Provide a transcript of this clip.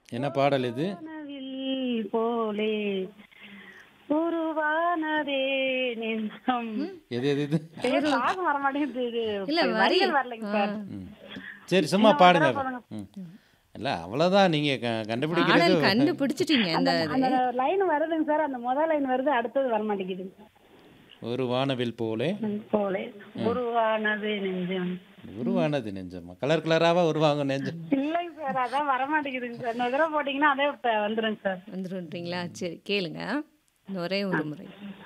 என்ன பாடல் இது வானவில் போலே உருவானதே நெஞ்சம் எது எது இது பேர் ராகம் வர மாட்டேங்குது இது இல்ல வரி வரிகள் வரலைங்க சார் ம். சரி சும்மா பாடுங்க ம் இல்லை அவ்வளோதான் நீங்கள் க கண்டுபிடிக்கிறது பாடல் கண்டுபிடிச்சிட்டீங்க அந்த அந்த லைன் வருதுங்க சார் அந்த முதல் லைன் வருது அடுத்தது வர மாட்டேங்குது ஒரு வானவில் போலே போலே உருவானது நெஞ்சம் உருவானது நெஞ்சமா கலர் கலராவா உருவாங்க நெஞ்சம் இல்லைங்க சார் அதான் வர மாட்டேங்குதுங்க சார் இன்னொரு தடவை போட்டீங்கன்னா அதே இப்ப வந்துருங்க சார் வந்துருன்றீங்களா சரி கேளுங்க இந்த ஒரே ஒரு முறை